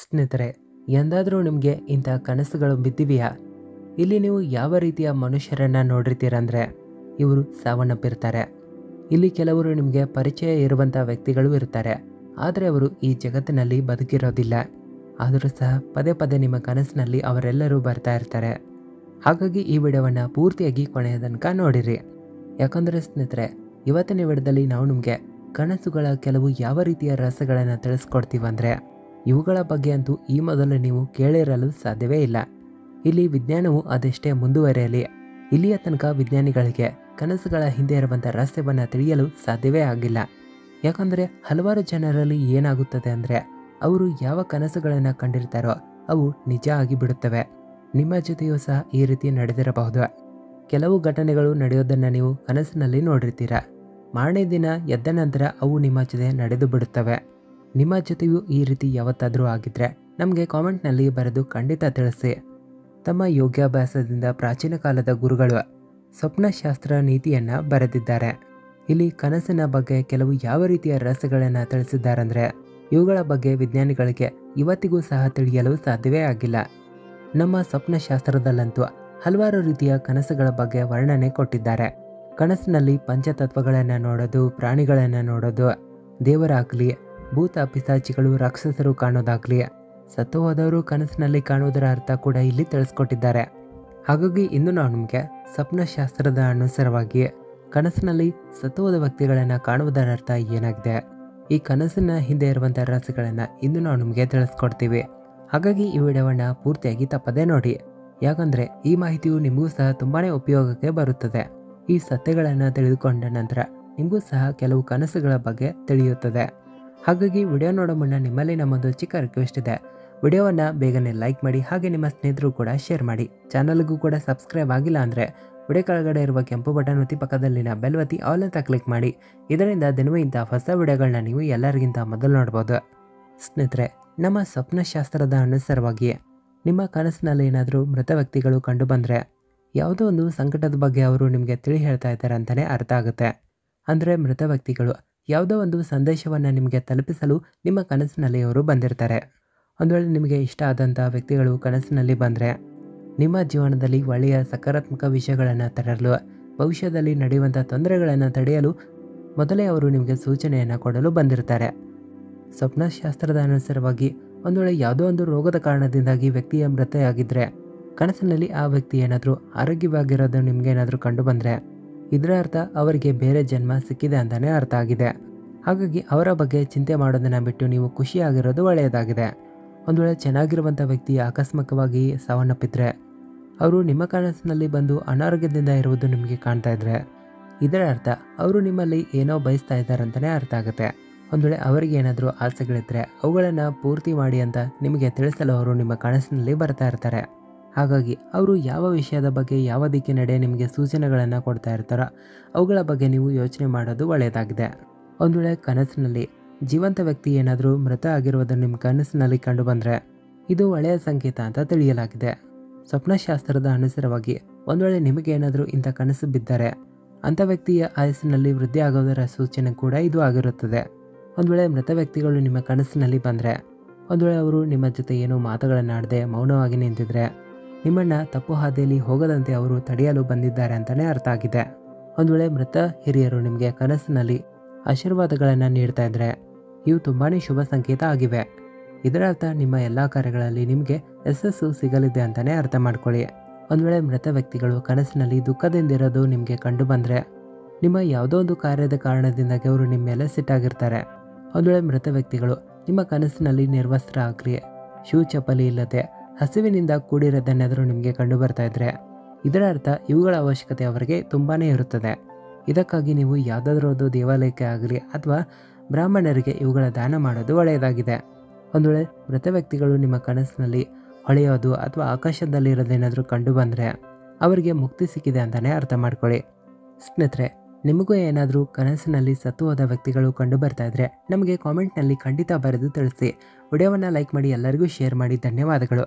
ಸ್ನೇಹಿತರೆ ಎಂದಾದರೂ ನಿಮಗೆ ಇಂಥ ಕನಸುಗಳು ಬಿದ್ದಿವೆಯಾ ಇಲ್ಲಿ ನೀವು ಯಾವ ರೀತಿಯ ಮನುಷ್ಯರನ್ನ ನೋಡಿರ್ತೀರಂದ್ರೆ ಇವರು ಸಾವನ್ನಪ್ಪಿರ್ತಾರೆ ಇಲ್ಲಿ ಕೆಲವರು ನಿಮಗೆ ಪರಿಚಯ ಇರುವಂಥ ವ್ಯಕ್ತಿಗಳು ಇರ್ತಾರೆ ಆದರೆ ಅವರು ಈ ಜಗತ್ತಿನಲ್ಲಿ ಬದುಕಿರೋದಿಲ್ಲ ಆದರೂ ಸಹ ಪದೇ ಪದೇ ನಿಮ್ಮ ಕನಸಿನಲ್ಲಿ ಅವರೆಲ್ಲರೂ ಬರ್ತಾ ಇರ್ತಾರೆ ಹಾಗಾಗಿ ಈ ವಿಡಿಯೋವನ್ನು ಪೂರ್ತಿಯಾಗಿ ಕೊನೆಯ ತನಕ ನೋಡಿರಿ ಯಾಕಂದರೆ ಸ್ನೇಹಿತರೆ ಇವತ್ತಿನ ವಿಡಿಯೋದಲ್ಲಿ ನಾವು ನಿಮಗೆ ಕನಸುಗಳ ಕೆಲವು ಯಾವ ರೀತಿಯ ರಹಸ್ಯಗಳನ್ನು ತಿಳಿಸ್ಕೊಡ್ತೀವಂದ್ರೆ ಇವುಗಳ ಬಗ್ಗೆ ಅಂತೂ ಈ ಮೊದಲು ನೀವು ಕೇಳಿರಲು ಸಾಧ್ಯವೇ ಇಲ್ಲ ಇಲ್ಲಿ ವಿಜ್ಞಾನವು ಅದೆಷ್ಟೇ ಮುಂದುವರಿಯಲಿ ಇಲ್ಲಿಯ ತನಕ ವಿಜ್ಞಾನಿಗಳಿಗೆ ಕನಸುಗಳ ಹಿಂದೆ ಇರುವಂಥ ರಹಸ್ಯವನ್ನು ತಿಳಿಯಲು ಸಾಧ್ಯವೇ ಆಗಿಲ್ಲ ಯಾಕಂದರೆ ಹಲವಾರು ಜನರಲ್ಲಿ ಏನಾಗುತ್ತದೆ ಅಂದರೆ ಅವರು ಯಾವ ಕನಸುಗಳನ್ನು ಕಂಡಿರ್ತಾರೋ ಅವು ನಿಜ ಆಗಿ ಬಿಡುತ್ತವೆ ನಿಮ್ಮ ಜೊತೆಯೂ ಸಹ ಈ ರೀತಿ ನಡೆದಿರಬಹುದು ಕೆಲವು ಘಟನೆಗಳು ನಡೆಯೋದನ್ನು ನೀವು ಕನಸಿನಲ್ಲಿ ನೋಡಿರ್ತೀರ ಮಾರನೇ ದಿನ ಎದ್ದ ನಂತರ ಅವು ನಿಮ್ಮ ಜೊತೆ ನಡೆದು ಬಿಡುತ್ತವೆ ನಿಮ್ಮ ಜೊತೆಯೂ ಈ ರೀತಿ ಯಾವತ್ತಾದರೂ ಆಗಿದ್ರೆ ನಮಗೆ ಕಾಮೆಂಟ್ನಲ್ಲಿ ಬರೆದು ಖಂಡಿತ ತಿಳಿಸಿ ತಮ್ಮ ಯೋಗಾಭ್ಯಾಸದಿಂದ ಪ್ರಾಚೀನ ಕಾಲದ ಗುರುಗಳು ಸ್ವಪ್ನಶಾಸ್ತ್ರ ನೀತಿಯನ್ನು ಬರೆದಿದ್ದಾರೆ ಇಲ್ಲಿ ಕನಸಿನ ಬಗ್ಗೆ ಕೆಲವು ಯಾವ ರೀತಿಯ ರಹಸ್ಯಗಳನ್ನು ತಿಳಿಸಿದ್ದಾರೆಂದರೆ ಇವುಗಳ ಬಗ್ಗೆ ವಿಜ್ಞಾನಿಗಳಿಗೆ ಇವತ್ತಿಗೂ ಸಹ ತಿಳಿಯಲು ಸಾಧ್ಯವೇ ಆಗಿಲ್ಲ ನಮ್ಮ ಸ್ವಪ್ನಶಾಸ್ತ್ರದಲ್ಲಂತೂ ಹಲವಾರು ರೀತಿಯ ಕನಸುಗಳ ಬಗ್ಗೆ ವರ್ಣನೆ ಕೊಟ್ಟಿದ್ದಾರೆ ಕನಸಿನಲ್ಲಿ ಪಂಚತತ್ವಗಳನ್ನು ನೋಡೋದು ಪ್ರಾಣಿಗಳನ್ನು ನೋಡೋದು ದೇವರಾಗಲಿ ಭೂತ ಪಿಸಾಚಿಗಳು ರಾಕ್ಷಸರು ಕಾಣೋದಾಗಲಿ ಸತ್ತು ಹೋದವರು ಕನಸಿನಲ್ಲಿ ಕಾಣುವುದರ ಅರ್ಥ ಕೂಡ ಇಲ್ಲಿ ತಿಳಿಸ್ಕೊಟ್ಟಿದ್ದಾರೆ ಹಾಗಾಗಿ ಇಂದು ನಾವು ನಿಮಗೆ ಸ್ವಪ್ನಶಾಸ್ತ್ರದ ಅನುಸಾರವಾಗಿ ಕನಸಿನಲ್ಲಿ ಸತ್ತು ಹೋದ ವ್ಯಕ್ತಿಗಳನ್ನು ಕಾಣುವುದರ ಅರ್ಥ ಏನಾಗಿದೆ ಈ ಕನಸಿನ ಹಿಂದೆ ಇರುವಂಥ ರಹಸ್ಯಗಳನ್ನು ಇಂದು ನಾವು ನಿಮಗೆ ತಿಳಿಸ್ಕೊಡ್ತೀವಿ ಹಾಗಾಗಿ ಈ ವಿಡಿಯೋವನ್ನು ಪೂರ್ತಿಯಾಗಿ ತಪ್ಪದೇ ನೋಡಿ ಯಾಕಂದರೆ ಈ ಮಾಹಿತಿಯು ನಿಮಗೂ ಸಹ ತುಂಬಾ ಉಪಯೋಗಕ್ಕೆ ಬರುತ್ತದೆ ಈ ಸತ್ಯಗಳನ್ನು ತಿಳಿದುಕೊಂಡ ನಂತರ ನಿಮಗೂ ಸಹ ಕೆಲವು ಕನಸುಗಳ ಬಗ್ಗೆ ತಿಳಿಯುತ್ತದೆ ಹಾಗಾಗಿ ವಿಡಿಯೋ ನೋಡೋ ಮುನ್ನ ನಿಮ್ಮಲ್ಲಿ ನಮ್ಮೊಂದು ಚಿಕ್ಕ ರಿಕ್ವೆಸ್ಟ್ ಇದೆ ವಿಡಿಯೋವನ್ನು ಬೇಗನೆ ಲೈಕ್ ಮಾಡಿ ಹಾಗೆ ನಿಮ್ಮ ಸ್ನೇಹಿತರು ಕೂಡ ಶೇರ್ ಮಾಡಿ ಚಾನಲ್ಗೂ ಕೂಡ ಸಬ್ಸ್ಕ್ರೈಬ್ ಆಗಿಲ್ಲ ಅಂದರೆ ವಿಡಿಯೋ ಕೆಳಗಡೆ ಇರುವ ಕೆಂಪು ಬಟನ್ ಒತ್ತಿ ಪಕ್ಕದಲ್ಲಿನ ಬೆಲ್ ಒತ್ತಿ ಆಲ್ ಅಂತ ಕ್ಲಿಕ್ ಮಾಡಿ ಇದರಿಂದ ದಿನವೂ ಇಂಥ ಹೊಸ ವಿಡಿಯೋಗಳನ್ನ ನೀವು ಎಲ್ಲರಿಗಿಂತ ಮೊದಲು ನೋಡ್ಬೋದು ಸ್ನೇಹಿತರೆ ನಮ್ಮ ಸ್ವಪ್ನಶಾಸ್ತ್ರದ ಅನುಸಾರವಾಗಿ ನಿಮ್ಮ ಕನಸಿನಲ್ಲಿ ಏನಾದರೂ ಮೃತ ವ್ಯಕ್ತಿಗಳು ಕಂಡುಬಂದರೆ ಯಾವುದೋ ಒಂದು ಸಂಕಟದ ಬಗ್ಗೆ ಅವರು ನಿಮಗೆ ತಿಳಿ ಹೇಳ್ತಾ ಇದ್ದಾರೆ ಅಂತಲೇ ಅರ್ಥ ಆಗುತ್ತೆ ಅಂದರೆ ಮೃತ ವ್ಯಕ್ತಿಗಳು ಯಾವುದೋ ಒಂದು ಸಂದೇಶವನ್ನು ನಿಮಗೆ ತಲುಪಿಸಲು ನಿಮ್ಮ ಕನಸಿನಲ್ಲಿ ಅವರು ಬಂದಿರ್ತಾರೆ ಒಂದು ವೇಳೆ ನಿಮಗೆ ಇಷ್ಟ ಆದಂಥ ವ್ಯಕ್ತಿಗಳು ಕನಸಿನಲ್ಲಿ ಬಂದರೆ ನಿಮ್ಮ ಜೀವನದಲ್ಲಿ ಒಳ್ಳೆಯ ಸಕಾರಾತ್ಮಕ ವಿಷಯಗಳನ್ನು ತರಲು ಭವಿಷ್ಯದಲ್ಲಿ ನಡೆಯುವಂಥ ತೊಂದರೆಗಳನ್ನು ತಡೆಯಲು ಮೊದಲೇ ಅವರು ನಿಮಗೆ ಸೂಚನೆಯನ್ನು ಕೊಡಲು ಬಂದಿರ್ತಾರೆ ಸ್ವಪ್ನಶಾಸ್ತ್ರದ ಅನುಸಾರವಾಗಿ ಒಂದು ವೇಳೆ ಯಾವುದೋ ಒಂದು ರೋಗದ ಕಾರಣದಿಂದಾಗಿ ವ್ಯಕ್ತಿಯ ಮೃತೆಯಾಗಿದ್ದರೆ ಕನಸಿನಲ್ಲಿ ಆ ವ್ಯಕ್ತಿ ಏನಾದರೂ ಆರೋಗ್ಯವಾಗಿರೋದು ನಿಮಗೇನಾದರೂ ಕಂಡು ಬಂದರೆ ಇದರ ಅರ್ಥ ಅವರಿಗೆ ಬೇರೆ ಜನ್ಮ ಸಿಕ್ಕಿದೆ ಅಂತಲೇ ಅರ್ಥ ಆಗಿದೆ ಹಾಗಾಗಿ ಅವರ ಬಗ್ಗೆ ಚಿಂತೆ ಮಾಡೋದನ್ನು ಬಿಟ್ಟು ನೀವು ಖುಷಿಯಾಗಿರೋದು ಒಳ್ಳೆಯದಾಗಿದೆ ಒಂದು ವೇಳೆ ಚೆನ್ನಾಗಿರುವಂಥ ವ್ಯಕ್ತಿ ಆಕಸ್ಮಿಕವಾಗಿ ಸಾವನ್ನಪ್ಪಿದ್ರೆ ಅವರು ನಿಮ್ಮ ಕನಸಿನಲ್ಲಿ ಬಂದು ಅನಾರೋಗ್ಯದಿಂದ ಇರುವುದು ನಿಮಗೆ ಕಾಣ್ತಾ ಇದ್ರೆ ಇದರ ಅರ್ಥ ಅವರು ನಿಮ್ಮಲ್ಲಿ ಏನೋ ಬಯಸ್ತಾ ಇದ್ದಾರೆ ಅಂತಲೇ ಅರ್ಥ ಆಗುತ್ತೆ ಒಂದು ವೇಳೆ ಅವರಿಗೆ ಏನಾದರೂ ಆಸೆಗಳಿದ್ದರೆ ಅವುಗಳನ್ನು ಪೂರ್ತಿ ಮಾಡಿ ಅಂತ ನಿಮಗೆ ತಿಳಿಸಲು ಅವರು ನಿಮ್ಮ ಕನಸಿನಲ್ಲಿ ಬರ್ತಾ ಇರ್ತಾರೆ ಹಾಗಾಗಿ ಅವರು ಯಾವ ವಿಷಯದ ಬಗ್ಗೆ ಯಾವ ದಿಕ್ಕಿನಡೆ ನಿಮಗೆ ಸೂಚನೆಗಳನ್ನು ಕೊಡ್ತಾ ಇರ್ತಾರೋ ಅವುಗಳ ಬಗ್ಗೆ ನೀವು ಯೋಚನೆ ಮಾಡೋದು ಒಳ್ಳೆಯದಾಗಿದೆ ಒಂದು ವೇಳೆ ಕನಸಿನಲ್ಲಿ ಜೀವಂತ ವ್ಯಕ್ತಿ ಏನಾದರೂ ಮೃತ ಆಗಿರುವುದು ನಿಮ್ಮ ಕನಸಿನಲ್ಲಿ ಕಂಡು ಬಂದರೆ ಇದು ಒಳ್ಳೆಯ ಸಂಕೇತ ಅಂತ ತಿಳಿಯಲಾಗಿದೆ ಸ್ವಪ್ನಶಾಸ್ತ್ರದ ಅನುಸಾರವಾಗಿ ಒಂದು ವೇಳೆ ನಿಮಗೆ ಏನಾದರೂ ಇಂಥ ಕನಸು ಬಿದ್ದರೆ ಅಂಥ ವ್ಯಕ್ತಿಯ ಆಯಸ್ಸಿನಲ್ಲಿ ವೃದ್ಧಿ ಆಗೋದರ ಸೂಚನೆ ಕೂಡ ಇದು ಆಗಿರುತ್ತದೆ ಒಂದು ವೇಳೆ ಮೃತ ವ್ಯಕ್ತಿಗಳು ನಿಮ್ಮ ಕನಸಿನಲ್ಲಿ ಬಂದರೆ ಒಂದು ವೇಳೆ ಅವರು ನಿಮ್ಮ ಜೊತೆ ಏನೋ ಮಾತುಗಳನ್ನಾಡದೆ ಮೌನವಾಗಿ ನಿಂತಿದ್ರೆ ನಿಮ್ಮನ್ನು ತಪ್ಪು ಹಾದಿಯಲ್ಲಿ ಹೋಗದಂತೆ ಅವರು ತಡೆಯಲು ಬಂದಿದ್ದಾರೆ ಅಂತಲೇ ಅರ್ಥ ಆಗಿದೆ ಒಂದು ವೇಳೆ ಮೃತ ಹಿರಿಯರು ನಿಮಗೆ ಕನಸಿನಲ್ಲಿ ಆಶೀರ್ವಾದಗಳನ್ನು ನೀಡ್ತಾ ಇದ್ರೆ ಇವು ತುಂಬಾ ಶುಭ ಸಂಕೇತ ಆಗಿವೆ ಇದರ ಅರ್ಥ ನಿಮ್ಮ ಎಲ್ಲ ಕಾರ್ಯಗಳಲ್ಲಿ ನಿಮಗೆ ಯಶಸ್ಸು ಸಿಗಲಿದೆ ಅಂತಲೇ ಅರ್ಥ ಮಾಡ್ಕೊಳ್ಳಿ ಒಂದು ವೇಳೆ ಮೃತ ವ್ಯಕ್ತಿಗಳು ಕನಸಿನಲ್ಲಿ ದುಃಖದಿಂದಿರೋದು ನಿಮಗೆ ಕಂಡು ಬಂದರೆ ನಿಮ್ಮ ಯಾವುದೋ ಒಂದು ಕಾರ್ಯದ ಕಾರಣದಿಂದಾಗಿ ಅವರು ನಿಮ್ಮ ಮೇಲೆ ಸಿಟ್ಟಾಗಿರ್ತಾರೆ ಒಂದು ವೇಳೆ ಮೃತ ವ್ಯಕ್ತಿಗಳು ನಿಮ್ಮ ಕನಸಿನಲ್ಲಿ ನಿರ್ವಸ್ತ್ರ ಆಗಲಿ ಶೂ ಚಪ್ಪಲಿ ಇಲ್ಲದೆ ಹಸಿವಿನಿಂದ ಕೂಡಿರೋದನ್ನೆದರೂ ನಿಮಗೆ ಕಂಡು ಬರ್ತಾ ಇದ್ರೆ ಇದರ ಅರ್ಥ ಇವುಗಳ ಅವಶ್ಯಕತೆ ಅವರಿಗೆ ತುಂಬಾ ಇರುತ್ತದೆ ಇದಕ್ಕಾಗಿ ನೀವು ಯಾವುದಾದ್ರೂ ಒಂದು ದೇವಾಲಯಕ್ಕೆ ಆಗಲಿ ಅಥವಾ ಬ್ರಾಹ್ಮಣರಿಗೆ ಇವುಗಳ ದಾನ ಮಾಡೋದು ಒಳ್ಳೆಯದಾಗಿದೆ ಒಂದು ವೇಳೆ ಮೃತ ವ್ಯಕ್ತಿಗಳು ನಿಮ್ಮ ಕನಸಿನಲ್ಲಿ ಹೊಳೆಯೋದು ಅಥವಾ ಆಕಾಶದಲ್ಲಿ ಇರೋದೇನಾದರೂ ಕಂಡು ಬಂದರೆ ಅವರಿಗೆ ಮುಕ್ತಿ ಸಿಕ್ಕಿದೆ ಅಂತಲೇ ಅರ್ಥ ಮಾಡ್ಕೊಳ್ಳಿ ಸ್ನೇಹಿತರೆ ನಿಮಗೂ ಏನಾದರೂ ಕನಸಿನಲ್ಲಿ ಸತ್ತು ಹೋದ ವ್ಯಕ್ತಿಗಳು ಕಂಡು ಬರ್ತಾ ಇದ್ರೆ ನಮಗೆ ಕಾಮೆಂಟ್ನಲ್ಲಿ ಖಂಡಿತ ಬರೆದು ತಿಳಿಸಿ ವಿಡಿಯೋವನ್ನು ಲೈಕ್ ಮಾಡಿ ಎಲ್ಲರಿಗೂ ಶೇರ್ ಮಾಡಿ ಧನ್ಯವಾದಗಳು